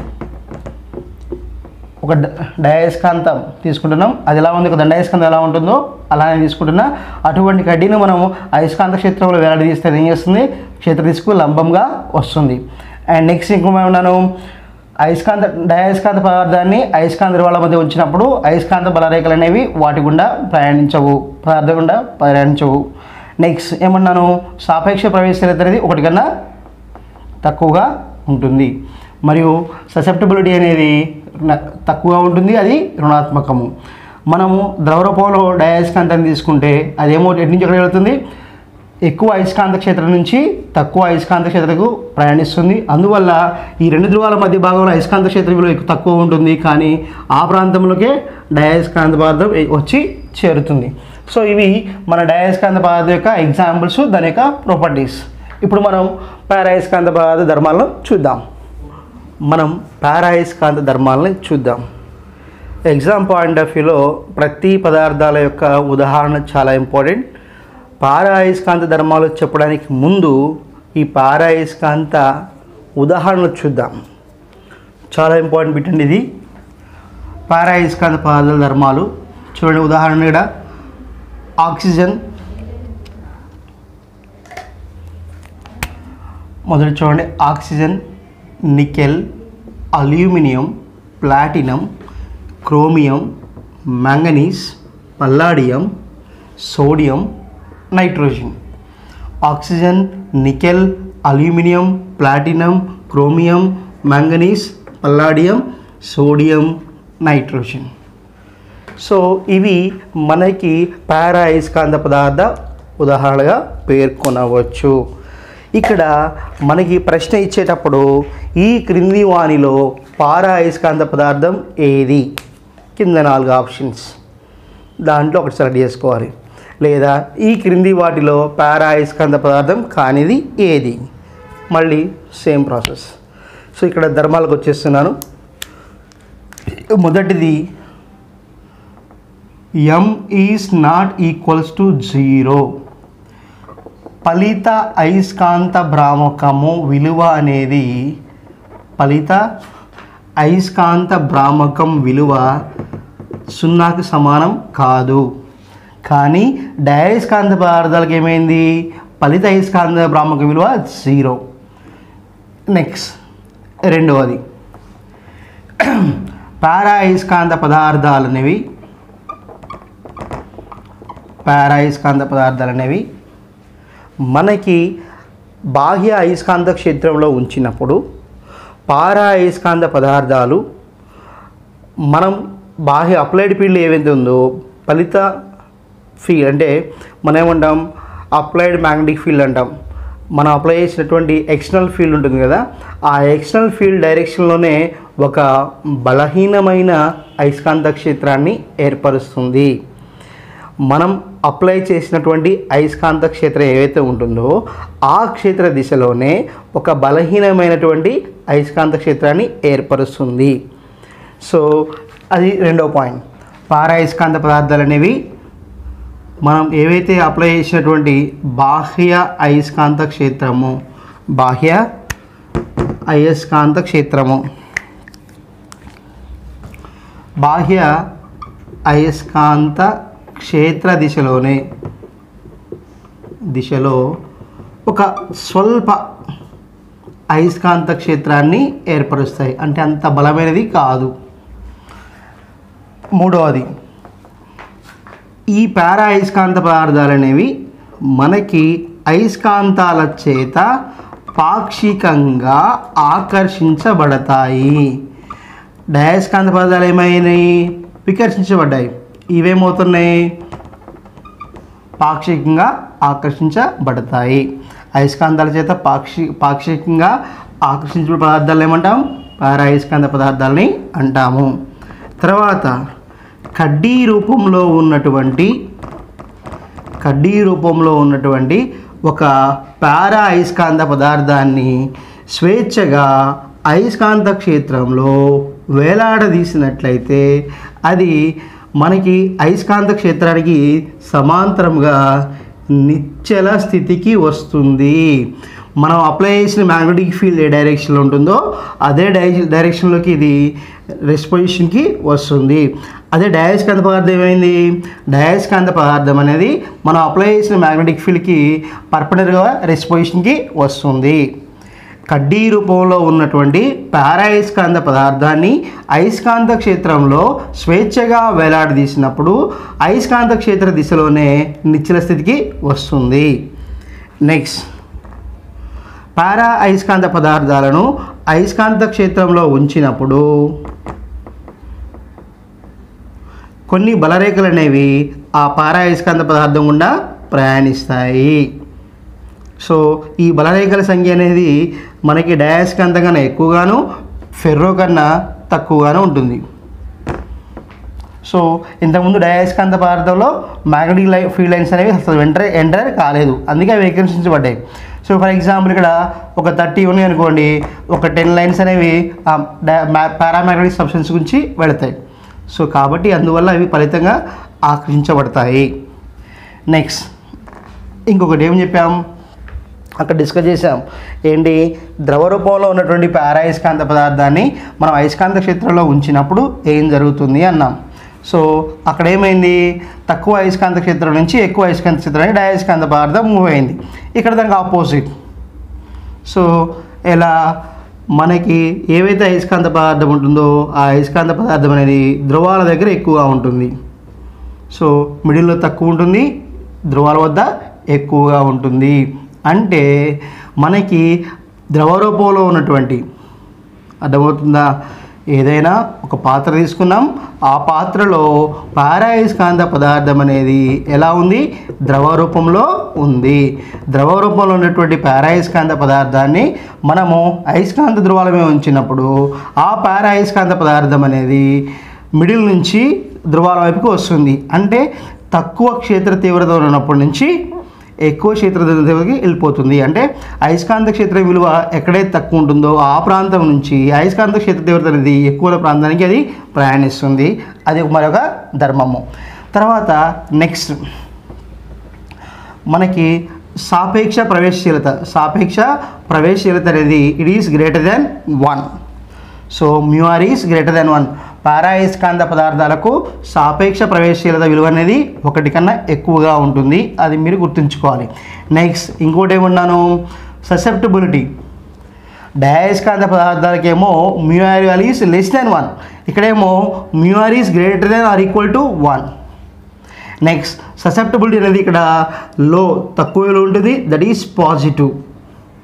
ఒక డ- డయాయస్కాంతం తీసుకుంటున్నాం అది ఎలా ఉంది ఒక దండాయస్కాంతం ఎలా ఉంటుందో అలానే తీసుకుంటున్నా అటువంటి కడ్డీని మనం అయస్కాంత క్షేత్రంలో వేలాడదీస్తే అది ఏం చేస్తుంది క్షేత్ర దిశకు లంబంగా వస్తుంది అండ్ నెక్స్ట్ ఇంకేమన్నాను అయస్కాంత డయాయస్కాంత పదార్థాన్ని అయస్కాంత ధ్రువాల మధ్య ఉంచినప్పుడు అయస్కాంత బలరేఖలు అనేవి వాటి గుండా ప్రయాణించవు పదార్థం గుండా ప్రయాణించవు నెక్స్ట్ ఏమన్నాను సాపేక్ష ప్రవేశత అనేది ఒకటి కన్నా తక్కువగా ఉంటుంది మరియు ససెప్టబిలిటీ అనేది న- తక్కువగా ఉంటుంది అది రుణాత్మకము మనము ద్రవ రూపంలో డయాస్కాంతాన్ని తీసుకుంటే అదేమో ఎటు నుంచి ఎక్కడ వెళుతుంది ఎక్కువ అయస్కాంత క్షేత్రం నుంచి తక్కువ అయస్కాంత క్షేత్రకు ప్రయాణిస్తుంది అందువల్ల ఈ రెండు ధ్రువాల మధ్య భాగంలో అయస్కాంత క్షేత్రం విలువ ఎక్కువ తక్కువ ఉంటుంది కానీ ఆ ప్రాంతంలోకే డయాస్కాంత పదార్థం ఎ- వచ్చి చేరుతుంది సో ఇవి మన డయాస్కాంత పదార్థం యొక్క ఎగ్జాంపుల్స్ దాని యొక్క ప్రాపర్టీస్ ఇప్పుడు మనం పారాయస్కాంత పదార్థ ధర్మాలను చూద్దాం మనం పారాయస్కాంత ధర్మాలని చూద్దాం ఎగ్జామ్ పాయింట్ ఆఫ్ వ్యూలో ప్రతి పదార్థాల యొక్క ఉదాహరణ చాలా ఇంపార్టెంట్ పారాయస్కాంత ధర్మాలు చెప్పడానికి ముందు ఈ పారాయస్కాంత ఉదాహరణలు చూద్దాం చాలా ఇంపార్టెంట్ బిట్ అండి ఇది పారాయస్కాంత పదార్థాల ధర్మాలు చూడండి ఉదాహరణ ఇక్కడ ఆక్సిజన్ మొదటి చూడండి oxygen nickel aluminium platinum chromium manganese palladium sodium nitrogen oxygen nickel aluminium platinum chromium manganese palladium sodium nitrogen so ఇవి మనకి పారా అయస్కాంత పదార్థ ఉదాహరణగా పేర్కొనవచ్చు ఇక్కడ మనకి ప్రశ్న ఇచ్చేటప్పుడు ఈ క్రింది వాణిలో పారా అయస్కాంత పదార్థం ఏది కింద నాలుగు ఆప్షన్స్ దాంట్లో ఒకటి సెలెక్ట్ చేసుకోవాలి లేదా ఈ క్రింది వాటిలో పారా అయస్కాంత పదార్థం కానిది ఏది మళ్ళీ సేమ్ ప్రాసెస్ సో ఇక్కడ ధర్మాలకు వచ్చేస్తున్నాను మొదటిది M is not equals to zero ఫలిత అయస్కాంత భ్రామకము విలువ అనేది ఫలిత అయస్కాంత భ్రామకం విలువ సున్నాకి సమానం కాదు కానీ డయాస్కాంత పదార్థాలకు ఏమైంది ఫలిత అయస్కాంత భ్రామక విలువ జీరో నెక్స్ట్ రెండవది పారా అయస్కాంత పదార్థాలు అనేవి పారా అయస్కాంత పదార్థాలు అనేవి మనకి బాహ్య అయస్కాంత క్షేత్రంలో ఉంచినప్పుడు పారా అయస్కాంత పదార్థాలు మనం బాహ్య అప్లైడ్ ఫీల్డ్ ఏవైతే ఉందో ఫలిత ఫీల్డ్ అంటే మనం ఏమంటాం అప్లైడ్ మ్యాగ్నెటిక్ ఫీల్డ్ అంటాం మనం అప్లై చేసినటువంటి ఎక్స్టర్నల్ ఫీల్డ్ ఉంటుంది కదా ఆ ఎక్స్టర్నల్ ఫీల్డ్ డైరెక్షన్లోనే ఒక బలహీనమైన అయస్కాంత క్షేత్రాన్ని ఏర్పరుస్తుంది మనం అప్లై చేసినటువంటి అయస్కాంత క్షేత్రం ఏవైతే ఉంటుందో ఆ క్షేత్ర దిశలోనే ఒక బలహీనమైనటువంటి అయస్కాంత క్షేత్రాన్ని ఏర్పరుస్తుంది సో అది రెండో పాయింట్ పారాయస్కాంత పదార్థాలు అనేవి మనం ఏవైతే అప్లై చేసినటువంటి బాహ్య అయస్కాంత క్షేత్రము బాహ్య అయస్కాంత క్షేత్రము బాహ్య అయస్కాంత క్షేత్ర దిశలోనే దిశలో ఒక స్వల్ప అయస్కాంత క్షేత్రాన్ని ఏర్పరుస్తాయి అంటే అంత బలమైనది కాదు మూడవది ఈ పారా అయస్కాంత పదార్థాలు అనేవి మనకి అయస్కాంతాల చేత పాక్షికంగా ఆకర్షించబడతాయి డయాస్కాంత పదార్థాలు ఏమైనాయి వికర్షించబడ్డాయి ఇవేమవుతున్నాయి పాక్షికంగా ఆకర్షించబడతాయి అయస్కాంతాల చేత పాక్షి పాక్షికంగా ఆకర్షించిన పదార్థాలు ఏమంటాం పారాయస్కాంత పదార్థాలని అంటాము తర్వాత కడ్డీ రూపంలో ఉన్నటువంటి కడ్డీ రూపంలో ఉన్నటువంటి ఒక పారా అయస్కాంత పదార్థాన్ని స్వేచ్ఛగా అయస్కాంత క్షేత్రంలో వేలాడదీసినట్లయితే అది మనకి అయస్కాంత క్షేత్రానికి సమాంతరంగా నిశ్చల స్థితికి వస్తుంది మనం అప్లై చేసిన మ్యాగ్నెటిక్ ఫీల్డ్ ఏ డైరెక్షన్లో ఉంటుందో అదే డై డైరెక్షన్లోకి ఇది రెస్ట్ పొజిషన్కి వస్తుంది అదే డయాస్కాంత పదార్థం ఏమైంది డయాస్కాంత పదార్థం అనేది మనం అప్లై చేసిన మ్యాగ్నెటిక్ ఫీల్డ్కి పర్పనర్గా రెస్ట్ పొజిషన్కి వస్తుంది కడ్డీ రూపంలో ఉన్నటువంటి పారాయస్కాంత పదార్థాన్ని అయస్కాంత క్షేత్రంలో స్వేచ్ఛగా వేలాడదీసినప్పుడు అయస్కాంత క్షేత్ర దిశలోనే నిశ్చల స్థితికి వస్తుంది నెక్స్ట్ పారా అయస్కాంత పదార్థాలను అయస్కాంత క్షేత్రంలో ఉంచినప్పుడు కొన్ని బలరేఖలు అనేవి ఆ పారా అయస్కాంత పదార్థం గుండా ప్రయాణిస్తాయి సో ఈ బలరేఖల సంఖ్య అనేది మనకి డయాస్కాంతం కన్నా ఎక్కువగాను ఫెర్రో కన్నా తక్కువగాను ఉంటుంది సో ఇంతకుముందు డయాస్కాంత పదార్థంలో మ్యాగ్నెటిక్ లై ఫీల్డ్ లైన్స్ అనేవి అసలు ఎంటర్ ఎంటర్ కాలేదు అందుకే అవి వికర్షించబడ్డాయి సో ఫర్ ఎగ్జాంపుల్ ఇక్కడ ఒక థర్టీ ఉన్నాయి అనుకోండి ఒక టెన్ లైన్స్ అనేవి పారామాగ్నెటిక్ సబ్స్టెన్స్ గురించి వెళతాయి సో కాబట్టి అందువల్ల అవి ఫలితంగా ఆకర్షించబడతాయి నెక్స్ట్ ఇంకొకటి ఏం చెప్పాం అక్కడ డిస్కస్ చేసాం ఏంటి ద్రవ రూపంలో ఉన్నటువంటి పారాయస్కాంత పదార్థాన్ని మనం అయస్కాంత క్షేత్రంలో ఉంచినప్పుడు ఏం జరుగుతుంది అన్నాం సో అక్కడ ఏమైంది తక్కువ అయస్కాంత క్షేత్రం నుంచి ఎక్కువ అయస్కాంత క్షేత్రానికి డయాస్కాంత పదార్థం మూవ్ అయింది ఇక్కడ దానికి ఆపోజిట్ సో ఎలా మనకి ఏవైతే అయస్కాంత పదార్థం ఉంటుందో ఆ అయస్కాంత పదార్థం అనేది ధ్రువాల దగ్గర ఎక్కువగా ఉంటుంది సో మిడిల్లో తక్కువ ఉంటుంది ధ్రువాల వద్ద ఎక్కువగా ఉంటుంది అంటే మనకి ద్రవ రూపంలో ఉన్నటువంటి అర్థమవుతుందా ఏదైనా ఒక పాత్ర తీసుకున్నాం ఆ పాత్రలో పారాయస్కాంత పదార్థం అనేది ఎలా ఉంది ద్రవ రూపంలో ఉంది ద్రవ రూపంలో ఉన్నటువంటి పారాయస్కాంత పదార్థాన్ని మనము అయస్కాంత ధ్రువాల మీద ఉంచినప్పుడు ఆ పారాయస్కాంత పదార్థం అనేది మిడిల్ నుంచి ధ్రువాల వైపుకి వస్తుంది అంటే తక్కువ క్షేత్ర తీవ్రత ఉన్నప్పటి నుంచి ఎక్కువ క్షేత్ర తీవ్రతకి వెళ్ళిపోతుంది అంటే అయస్కాంత క్షేత్రం విలువ ఎక్కడైతే తక్కువ ఉంటుందో ఆ ప్రాంతం నుంచి అయస్కాంత క్షేత్ర తీవ్రత అనేది ఎక్కువ ప్రాంతానికి అది ప్రయాణిస్తుంది అది మరొక ధర్మము తర్వాత నెక్స్ట్ మనకి సాపేక్ష ప్రవేశశీలత సాపేక్ష ప్రవేశశీలత అనేది it is greater than one so mu R is greater than one పారాయస్కాంత పదార్థాలకు సాపేక్ష ప్రవేశశీలత విలువ అనేది ఒకటి కన్నా ఎక్కువగా ఉంటుంది అది మీరు గుర్తుంచుకోవాలి నెక్స్ట్ ఇంకోటి ఏమన్నాను ససెప్టబిలిటీ డయాస్కాంత పదార్థాలకేమో mu R value is less than one ఇక్కడేమో mu R is greater than or equal to one next susceptibility అనేది ఇక్కడ లో తక్కువలో ఉంటుంది దట్ ఈస్ పాజిటివ్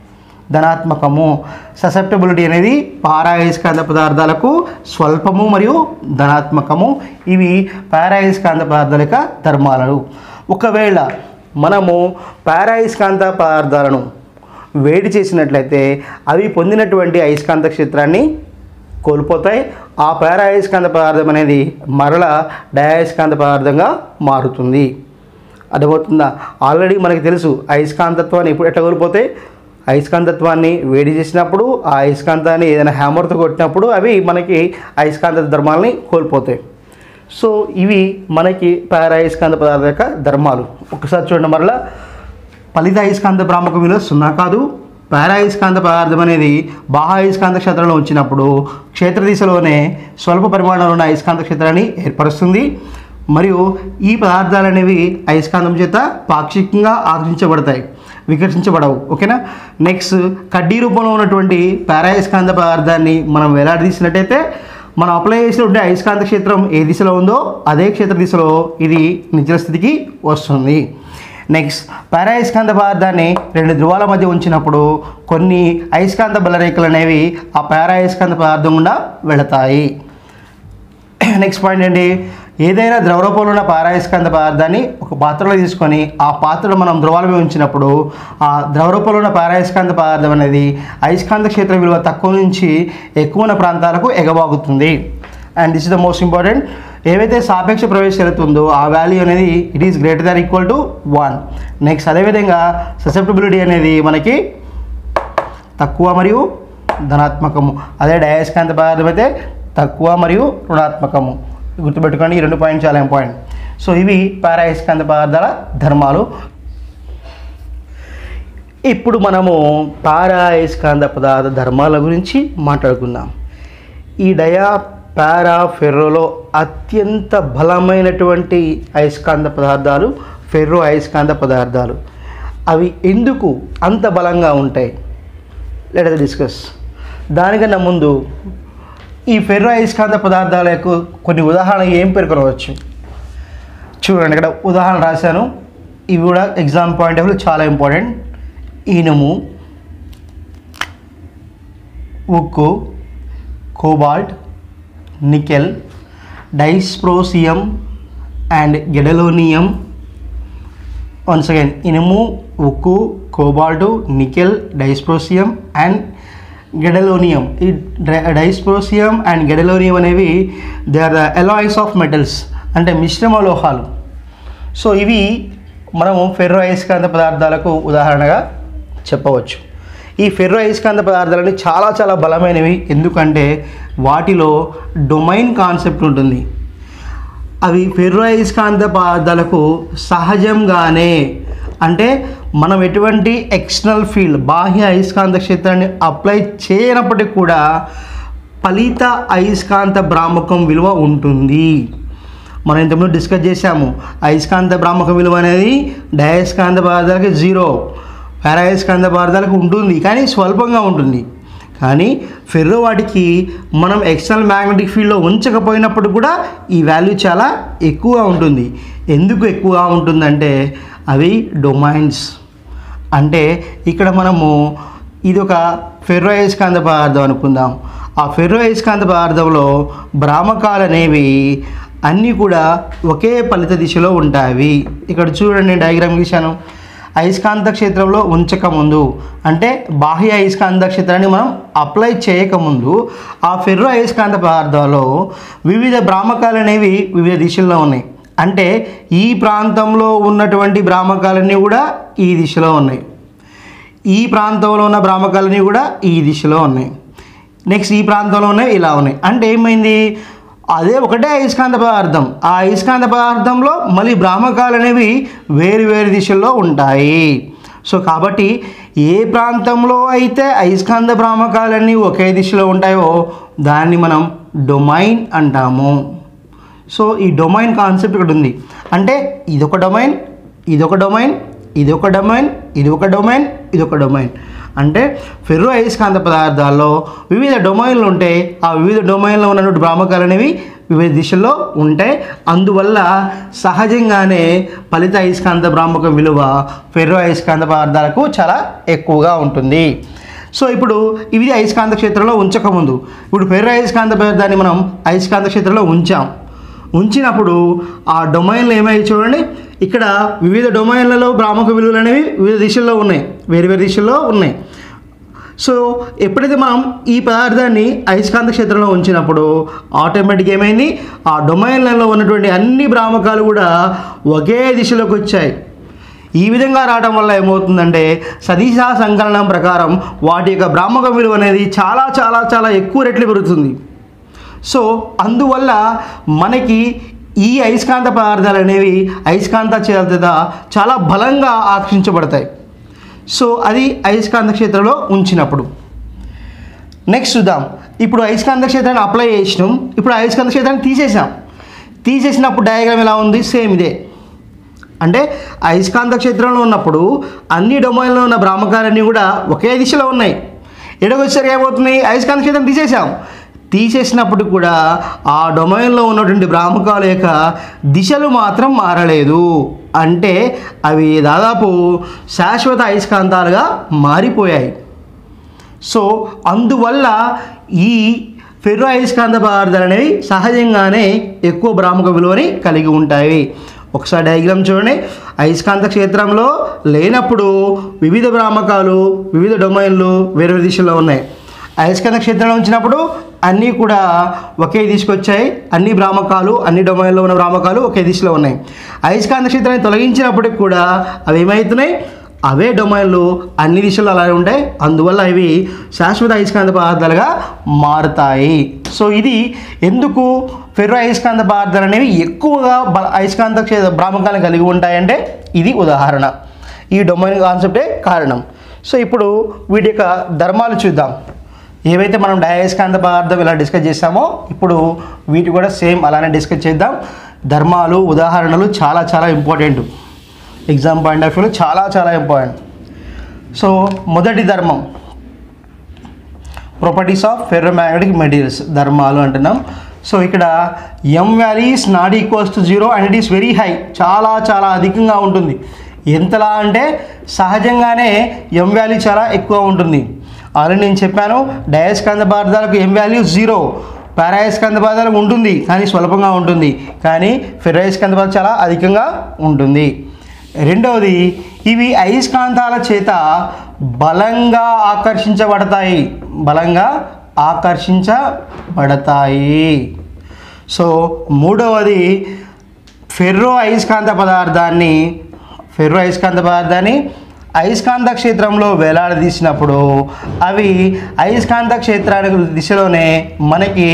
ధనాత్మకము ససెప్టబిలిటీ అనేది పారాయస్కాంత పదార్థాలకు స్వల్పము మరియు ధనాత్మకము ఇవి పారాయస్కాంత పదార్థాల యొక్క ధర్మాలు ఒకవేళ మనము పారాయస్కాంత పదార్థాలను వేడి చేసినట్లయితే అవి పొందినటువంటి అయస్కాంత క్షేత్రాన్ని కోల్పోతాయి ఆ పారాయస్కాంత పదార్థం అనేది మరల డయాయస్కాంత పదార్థంగా మారుతుంది అర్థమవుతుందా ఆల్రెడీ మనకి తెలుసు అయస్కాంతత్వాన్ని ఎప్పుడు ఎట్లా కోల్పోతే అయస్కాంతత్వాన్ని వేడి చేసినప్పుడు ఆ అయస్కాంతాన్ని ఏదైనా హ్యామర్తో కొట్టినప్పుడు అవి మనకి అయస్కాంత ధర్మాలని కోల్పోతాయి సో ఇవి మనకి పారాయస్కాంత పదార్థ యొక్క ధర్మాలు ఒకసారి చూడండి మరలా ఫలిత అయస్కాంత భ్రామక విలువ సున్నా కాదు పారాయస్కాంత పదార్థం అనేది బాహాయస్కాంత క్షేత్రంలో ఉంచినప్పుడు క్షేత్ర దిశలోనే స్వల్ప పరిమాణంలో ఉన్న అయస్కాంత క్షేత్రాన్ని ఏర్పరుస్తుంది మరియు ఈ పదార్థాలు అనేవి అయస్కాంతం చేత పాక్షికంగా ఆకర్షించబడతాయి వికర్షించబడవు ఓకేనా నెక్స్ట్ కడ్డీ రూపంలో ఉన్నటువంటి పారాయస్కాంత పదార్థాన్ని మనం వేలాడదీసినట్టయితే మనం అప్లై చేసినటువంటి అయస్కాంత క్షేత్రం ఏ దిశలో ఉందో అదే క్షేత్ర దిశలో ఇది నిశ్చల స్థితికి వస్తుంది నెక్స్ట్ పారాయస్కాంత పదార్థాన్ని రెండు ధ్రువాల మధ్య ఉంచినప్పుడు కొన్ని అయస్కాంత బలరేఖలు అనేవి ఆ పారాయస్కాంత పదార్థం గుండా వెళతాయి నెక్స్ట్ పాయింట్ ఏంటి ఏదైనా ద్రవ రూపంలో ఉన్న పారాయస్కాంత పదార్థాన్ని ఒక పాత్రలో తీసుకొని ఆ పాత్రలో మనం ధ్రువాల మీద ఉంచినప్పుడు ఆ ద్రవ రూపంలో ఉన్న పారాయస్కాంత పదార్థం అనేది అయస్కాంత క్షేత్ర విలువ తక్కువ నుంచి ఎక్కువ ఉన్న ప్రాంతాలకు ఎగబాగుతుంది and this is the most important ఏవైతే సాపేక్ష ప్రవేశం ఉందో ఆ వాల్యూ అనేది it is greater than equal to one next అదేవిధంగా ససెప్టబిలిటీ అనేది మనకి తక్కువ మరియు ధనాత్మకము అదే డయాస్కాంత పదార్థం అయితే తక్కువ మరియు రుణాత్మకము గుర్తుపెట్టుకోండి ఈ రెండు పాయింట్ చాలా ఇంపార్టెంట్ సో ఇవి పారాయస్కాంత పదార్థాల ధర్మాలు ఇప్పుడు మనము పారాయస్కాంత పదార్థ ధర్మాల గురించి మాట్లాడుకుందాం ఈ డయా పారా ఫెర్రోలో అత్యంత బలమైనటువంటి అయస్కాంత పదార్థాలు ఫెర్రో అయస్కాంత పదార్థాలు అవి ఎందుకు అంత బలంగా ఉంటాయి లెట్ డిస్కస్ దానికన్నా ముందు ఈ ఫెర్రో అయస్కాంత పదార్థాలకు కొన్ని ఉదాహరణలు ఏం పేర్కొనవచ్చు చూడండి ఇక్కడ ఉదాహరణ రాశాను ఇవి కూడా ఎగ్జామ్ పాయింట్ ఆఫ్ వ్యూ చాలా ఇంపార్టెంట్ ఇనుము ఉక్కు cobalt nickel dysprosium and gadolinium once again ఇనుము ఉక్కు cobalt nickel dysprosium and gadolinium ఈ డైస్ప్రోసియం అండ్ గెడలోనియం అనేవి they are the alloys of metals అంటే మిశ్రమ లోహాలు సో ఇవి మనము ఫెర్రో అయస్కాంత పదార్థాలకు ఉదాహరణగా చెప్పవచ్చు ఈ ఫెర్రో అయస్కాంత పదార్థాలని చాలా చాలా బలమైనవి ఎందుకంటే వాటిలో డొమైన్ కాన్సెప్ట్ ఉంటుంది అవి ఫెర్రో అయస్కాంత పదార్థాలకు సహజంగానే అంటే మనం ఎటువంటి ఎక్స్టర్నల్ ఫీల్డ్ బాహ్య అయస్కాంత క్షేత్రాన్ని అప్లై చేయనప్పటికీ కూడా ఫలిత అయస్కాంత భ్రామకం విలువ ఉంటుంది మనం ఇంతకుముందు డిస్కస్ చేశాము అయస్కాంత భ్రామక విలువ అనేది డయస్కాంత పదార్థాలకి జీరో పారాయస్కాంత పదార్థాలకు ఉంటుంది కానీ స్వల్పంగా ఉంటుంది కానీ ఫెర్రో వాటికి మనం ఎక్స్టర్నల్ మ్యాగ్నెటిక్ ఫీల్డ్లో ఉంచకపోయినప్పుడు కూడా ఈ వాల్యూ చాలా ఎక్కువగా ఉంటుంది ఎందుకు ఎక్కువగా ఉంటుందంటే అవి డొమైన్స్ అంటే ఇక్కడ మనము ఇది ఒక ఫెర్రో అయస్కాంత పదార్థం అనుకుందాం ఆ ఫెర్రో అయస్కాంత పదార్థంలో భ్రామకాలు అనేవి అన్నీ కూడా ఒకే ఫలిత దిశలో ఉంటాయి ఇక్కడ చూడండి డయాగ్రామ్ గీశాను అయస్కాంత క్షేత్రంలో ఉంచకముందు అంటే బాహ్య అయస్కాంత క్షేత్రాన్ని మనం అప్లై చేయకముందు ఆ ఫెర్రో అయస్కాంత పదార్థాల్లో వివిధ భ్రామకాలు అనేవి వివిధ దిశల్లో ఉన్నాయి అంటే ఈ ప్రాంతంలో ఉన్నటువంటి భ్రామకాలన్నీ కూడా ఈ దిశలో ఉన్నాయి ఈ ప్రాంతంలో ఉన్న భ్రామకాలన్నీ కూడా ఈ దిశలో ఉన్నాయి నెక్స్ట్ ఈ ప్రాంతంలో ఉన్నాయి ఇలా ఉన్నాయి అంటే ఏమైంది అదే ఒకటే అయస్కాంత పదార్థం ఆ అయస్కాంత పదార్థంలో మళ్ళీ భ్రామకాలు అనేవి వేరు వేరు దిశల్లో ఉంటాయి సో కాబట్టి ఏ ప్రాంతంలో అయితే అయస్కాంత భ్రామకాలన్నీ ఒకే దిశలో ఉంటాయో దాన్ని మనం డొమైన్ అంటాము సో ఈ డొమైన్ కాన్సెప్ట్ ఇక్కడ ఉంది అంటే ఇదొక డొమైన్ ఇదొక డొమైన్ ఇది ఒక డొమైన్ ఇది ఒక డొమైన్ ఇది ఒక డొమైన్ అంటే ఫెర్రో అయస్కాంత పదార్థాల్లో వివిధ డొమైన్లు ఉంటాయి ఆ వివిధ డొమైన్లో ఉన్నటువంటి భ్రామకాలు అనేవి వివిధ దిశల్లో ఉంటాయి అందువల్ల సహజంగానే ఫలిత అయస్కాంత భ్రామకం విలువ ఫెర్రో అయస్కాంత పదార్థాలకు చాలా ఎక్కువగా ఉంటుంది సో ఇప్పుడు ఇది అయస్కాంత క్షేత్రంలో ఉంచకముందు ఇప్పుడు ఫెర్రో అయస్కాంత పదార్థాన్ని మనం అయస్కాంత క్షేత్రంలో ఉంచాం ఉంచినప్పుడు ఆ డొమైన్లు ఏమై చూడండి ఇక్కడ వివిధ డొమైన్లలో భ్రామక విలువలు అనేవి వివిధ దిశల్లో ఉన్నాయి వేరు వేరు దిశల్లో ఉన్నాయి సో ఎప్పుడైతే మనం ఈ పదార్థాన్ని అయస్కాంత క్షేత్రంలో ఉంచినప్పుడు ఆటోమేటిక్ ఏమైంది ఆ డొమైన్లలో ఉన్నటువంటి అన్ని భ్రామకాలు కూడా ఒకే దిశలోకి వచ్చాయి ఈ విధంగా రావడం వల్ల ఏమవుతుందంటే సదీశ సంకలనం ప్రకారం వాటి యొక్క భ్రామక విలువ అనేది చాలా చాలా చాలా ఎక్కువ రెట్లు పెరుగుతుంది సో అందువల్ల మనకి ఈ అయస్కాంత పదార్థాలు అనేవి అయస్కాంత చేత చాలా బలంగా ఆకర్షించబడతాయి సో అది అయస్కాంత క్షేత్రంలో ఉంచినప్పుడు నెక్స్ట్ చూద్దాం ఇప్పుడు అయస్కాంత క్షేత్రాన్ని అప్లై చేసినాం ఇప్పుడు అయస్కాంత క్షేత్రాన్ని తీసేసాం తీసేసినప్పుడు డయాగ్రామ్ ఎలా ఉంది సేమ్ ఇదే అంటే అయస్కాంత క్షేత్రంలో ఉన్నప్పుడు అన్ని డొమైన్లో ఉన్న భ్రామకాలన్నీ కూడా ఒకే దిశలో ఉన్నాయి ఎడగొచ్చేసరికి ఏమవుతుంది అయస్కాంత క్షేత్రం తీసేసాం తీసేసినప్పుడు కూడా ఆ డొమైన్లో ఉన్నటువంటి భ్రామకాల యొక్క దిశలు మాత్రం మారలేదు అంటే అవి దాదాపు శాశ్వత అయస్కాంతాలుగా మారిపోయాయి సో అందువల్ల ఈ ఫెర్రో అయస్కాంత పదార్థాలు అనేవి సహజంగానే ఎక్కువ భ్రామక విలువని కలిగి ఉంటాయి ఒకసారి డయాగ్రామ్ చూడండి అయస్కాంత క్షేత్రంలో లేనప్పుడు వివిధ భ్రామకాలు వివిధ డొమైన్లు వేరే వేరే దిశలో ఉన్నాయి అయస్కాంత క్షేత్రంలో ఉంచినప్పుడు అన్నీ కూడా ఒకే తీసుకొచ్చాయి అన్ని భ్రామకాలు అన్ని డొమైన్లో ఉన్న భ్రామకాలు ఒకే దిశలో ఉన్నాయి అయస్కాంత క్షేత్రాన్ని తొలగించినప్పటికి కూడా అవి ఏమవుతున్నాయి అవే డొమైన్లు అన్ని దిశల్లో అలాగే ఉంటాయి అందువల్ల ఇవి శాశ్వత అయస్కాంత పదార్థాలుగా మారుతాయి సో ఇది ఎందుకు ఫెర్రో అయస్కాంత పదార్థాలు అనేవి ఎక్కువగా బల అయస్కాంత క్షే భ్రామకాలను కలిగి ఉంటాయంటే ఇది ఉదాహరణ ఈ డొమైన్ కాన్సెప్టే కారణం సో ఇప్పుడు వీటి యొక్క ధర్మాలు చూద్దాం ఏవైతే మనం డయాస్కాంత పదార్థం ఇలా డిస్కస్ చేసామో ఇప్పుడు వీటి కూడా సేమ్ అలానే డిస్కస్ చేద్దాం ధర్మాలు ఉదాహరణలు చాలా చాలా ఇంపార్టెంట్ ఎగ్జామ్ పాయింట్ ఆఫ్ వ్యూలో చాలా చాలా ఇంపార్టెంట్ సో మొదటి ధర్మం ప్రాపర్టీస్ ఆఫ్ ఫెర్రోమాగ్నెటిక్ మెటీరియల్స్ ధర్మాలు అంటున్నాం సో ఇక్కడ M values not equals to zero and it is very high చాలా చాలా అధికంగా ఉంటుంది ఎంతలా అంటే సహజంగానే ఎం వాల్యూ చాలా ఎక్కువ ఉంటుంది ఆల్రెడీ నేను చెప్పాను డయాస్కాంత పదార్థాలకు ఎం వాల్యూ జీరో పారాయస్కాంత పదార్థాలకు ఉంటుంది కానీ స్వల్పంగా ఉంటుంది కానీ ఫెర్రాయస్కాంత పదార్థాలు చాలా అధికంగా ఉంటుంది రెండవది ఇవి అయస్కాంతాల చేత బలంగా ఆకర్షించబడతాయి బలంగా ఆకర్షించబడతాయి సో మూడవది ఫెర్రో అయస్కాంత పదార్థాన్ని ఫెర్రో అయస్కాంత పదార్థాన్ని అయస్కాంత క్షేత్రంలో వేలాడదీసినప్పుడు అవి అయస్కాంత క్షేత్రానికి దిశలోనే మనకి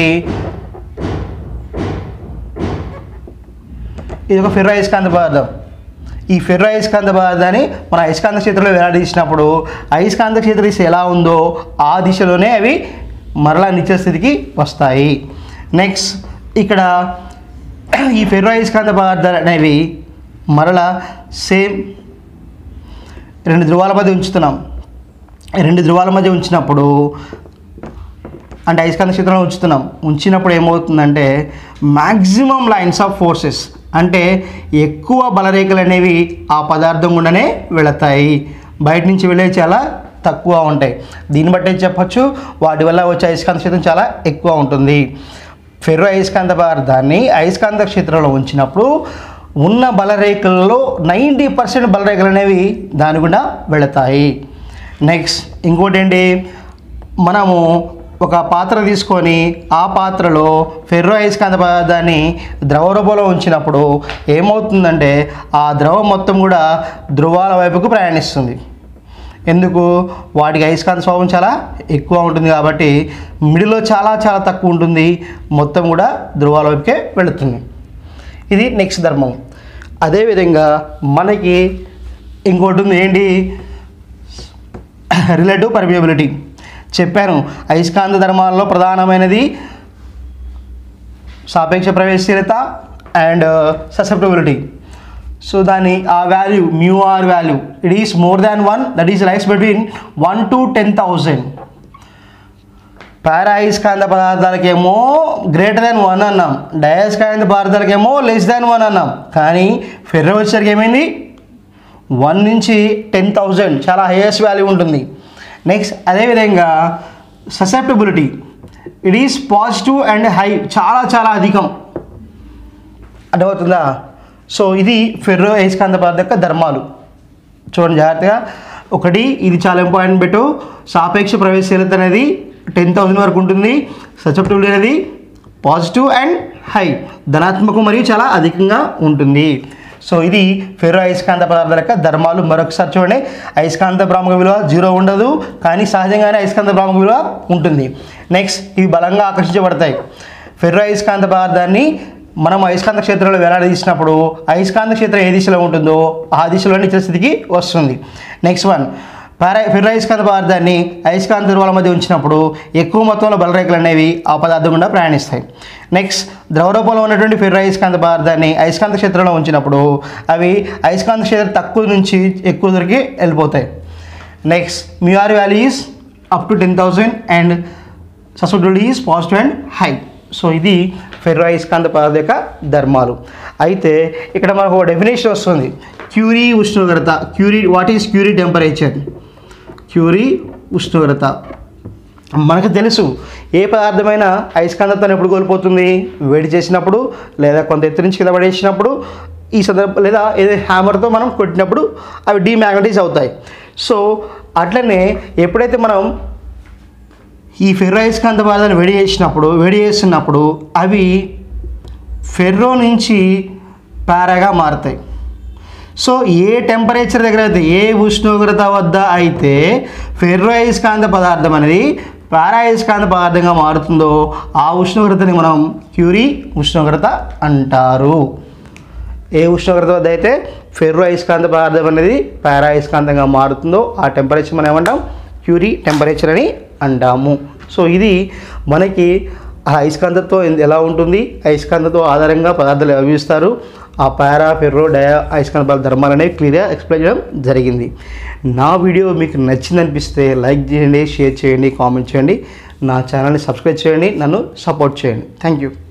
ఇది ఒక ఫెర్రో అయస్కాంత పదార్థం ఈ ఫెర్రో అయస్కాంత పదార్థాన్ని మన అయస్కాంత క్షేత్రంలో వేలాడదీసినప్పుడు అయస్కాంత క్షేత్ర దిశ ఎలా ఉందో ఆ దిశలోనే అవి మరలా నిత్య స్థితికి వస్తాయి నెక్స్ట్ ఇక్కడ ఈ ఫెర్రో అయస్కాంత పదార్థాలు అనేవి మరలా సేమ్ రెండు ధ్రువాల మధ్య ఉంచుతున్నాం రెండు ధ్రువాల మధ్య ఉంచినప్పుడు అంటే అయస్కాంత క్షేత్రంలో ఉంచుతున్నాం ఉంచినప్పుడు ఏమవుతుందంటే మ్యాక్సిమం లైన్స్ ఆఫ్ ఫోర్సెస్ అంటే ఎక్కువ బలరేఖలు అనేవి ఆ పదార్థం గుండానే వెళతాయి బయట నుంచి వెళ్ళే చాలా తక్కువ ఉంటాయి దీన్ని బట్టే చెప్పొచ్చు వాటి వల్ల వచ్చే అయస్కాంత క్షేత్రం చాలా ఎక్కువ ఉంటుంది ఫెర్రో అయస్కాంత పదార్థాన్ని అయస్కాంత క్షేత్రంలో ఉంచినప్పుడు ఉన్న బలరేఖలలో నైంటీ పర్సెంట్ బలరేఖలు అనేవి దాని గుండా వెళతాయి నెక్స్ట్ ఇంకోటి ఏంటి మనము ఒక పాత్ర తీసుకొని ఆ పాత్రలో ఫెర్రో అయస్కాంత పదార్థాన్ని ద్రవ రూపంలో ఉంచినప్పుడు ఏమవుతుందంటే ఆ ద్రవం మొత్తం కూడా ధ్రువాల వైపుకు ప్రయాణిస్తుంది ఎందుకు వాటికి అయస్కాంత స్వభావం చాలా ఎక్కువ ఉంటుంది కాబట్టి మిడిలో చాలా చాలా తక్కువ ఉంటుంది మొత్తం కూడా ధ్రువాల వైపుకే వెళుతుంది ఇది నెక్స్ట్ ధర్మం అదేవిధంగా మనకి ఇంకోటి ఉంది ఏంటి రిలేటివ్ పర్మియబిలిటీ చెప్పాను అయస్కాంత ధర్మాల్లో ప్రధానమైనది సాపేక్ష ప్రవేశశీలత అండ్ ససెప్టబిలిటీ సో దాని ఆ value mu R value it is more than one that is likes between one to ten thousand పారాయిస్కాంత పదార్థాలకేమో గ్రేటర్ దాన్ వన్ అన్నాం డయాస్కాంత పదార్థాలకేమో లెస్ దాన్ వన్ అన్నాం కానీ ఫెర్రో వచ్చేసరికి ఏమైంది వన్ నుంచి టెన్ థౌజండ్ చాలా హైయెస్ట్ వాల్యూ ఉంటుంది నెక్స్ట్ అదేవిధంగా susceptibility it is positive and high చాలా చాలా అధికం అర్థమవుతుందా సో ఇది ఫెర్రో అయస్కాంత పదార్థ యొక్క ధర్మాలు చూడండి జాగ్రత్తగా ఒకటి ఇది చాలా ఇంపార్టెంట్ పెట్టు సాపేక్ష ప్రవేశశీలత అనేది టెన్ థౌసండ్ వరకు ఉంటుంది ససెప్టబిలిటీ అనేది పాజిటివ్ అండ్ హై ధనాత్మకం మరియు చాలా అధికంగా ఉంటుంది సో ఇది ఫెర్రో అయస్కాంత పదార్థాల యొక్క ధర్మాలు మరొకసారి చూడండి అయస్కాంత భ్రామక విలువ జీరో ఉండదు కానీ సహజంగానే అయస్కాంత భ్రామక విలువ ఉంటుంది నెక్స్ట్ ఇవి బలంగా ఆకర్షించబడతాయి ఫెర్రో అయస్కాంత పదార్థాన్ని మనం అయస్కాంత క్షేత్రంలో వేలాడదీసినప్పుడు అయస్కాంత క్షేత్రం ఏ దిశలో ఉంటుందో ఆ దిశలో నిత్య స్థితికి వస్తుంది నెక్స్ట్ వన్ పారా ఫెర్రో అయస్కాంత పదార్థాన్ని అయస్కాంత ధ్రువాల మధ్య ఉంచినప్పుడు ఎక్కువ మొత్తంలో బలరేఖలు అనేవి ఆ పదార్థం గుండా ప్రయాణిస్తాయి నెక్స్ట్ ద్రవ రూపంలో ఉన్నటువంటి ఫెర్రో అయస్కాంత పదార్థాన్ని అయస్కాంత క్షేత్రంలో ఉంచినప్పుడు అవి అయస్కాంత క్షేత్రం తక్కువ నుంచి ఎక్కువ దూరికి వెళ్ళిపోతాయి next mu R values up to ten thousand and susceptibility is positive and high so ఇది ఫెర్రో అయస్కాంత పదార్థ యొక్క ధర్మాలు అయితే ఇక్కడ మనకు ఒక డెఫినేషన్ వస్తుంది క్యూరీ ఉష్ణోగ్రత Curie what is Curie temperature Curie ఉష్ణోగ్రత మనకు తెలుసు ఏ పదార్థమైనా అయస్కాంతత్వాన్ని ఎప్పుడు కోల్పోతుంది వేడి చేసినప్పుడు లేదా కొంత ఎత్తు నుంచి కింద పడేసినప్పుడు ఈ సందర్భం లేదా ఏదో హ్యామర్తో మనం కొట్టినప్పుడు అవి డీమ్యాగ్నటైజ్ అవుతాయి సో అట్లనే ఎప్పుడైతే మనం ఈ ఫెర్రో అయస్కాంత పదార్థాలు వేడి చేసినప్పుడు వేడి చేస్తున్నప్పుడు అవి ఫెర్రో నుంచి పారాగా మారుతాయి సో ఏ టెంపరేచర్ దగ్గర అయితే ఏ ఉష్ణోగ్రత వద్ద అయితే ఫెర్రో అయస్కాంత పదార్థం అనేది పారా అయస్కాంత పదార్థంగా మారుతుందో ఆ ఉష్ణోగ్రతని మనం క్యూరీ ఉష్ణోగ్రత అంటారు ఏ ఉష్ణోగ్రత వద్ద అయితే ఫెర్రో అయస్కాంత పదార్థం అనేది పారా అయస్కాంతంగా మారుతుందో ఆ టెంపరేచర్ మనం ఏమంటాం క్యూరీ టెంపరేచర్ అని అంటాము సో ఇది మనకి ఆ అయస్కాంతత్వం ఎందు- ఎలా ఉంటుంది అయస్కాంతతో ఆధారంగా పదార్థాలు వ్యవహరిస్తారు ఆ పారా ఫెర్రో డయా అయస్కాంత పదార్థ ధర్మాలు అనేవి క్లియర్గా ఎక్స్ప్లెయిన్ చేయడం జరిగింది నా వీడియో మీకు నచ్చిందనిపిస్తే లైక్ చేయండి షేర్ చేయండి కామెంట్ చేయండి నా ఛానల్ని సబ్స్క్రైబ్ చేయండి నన్ను సపోర్ట్ చేయండి థ్యాంక్ యూ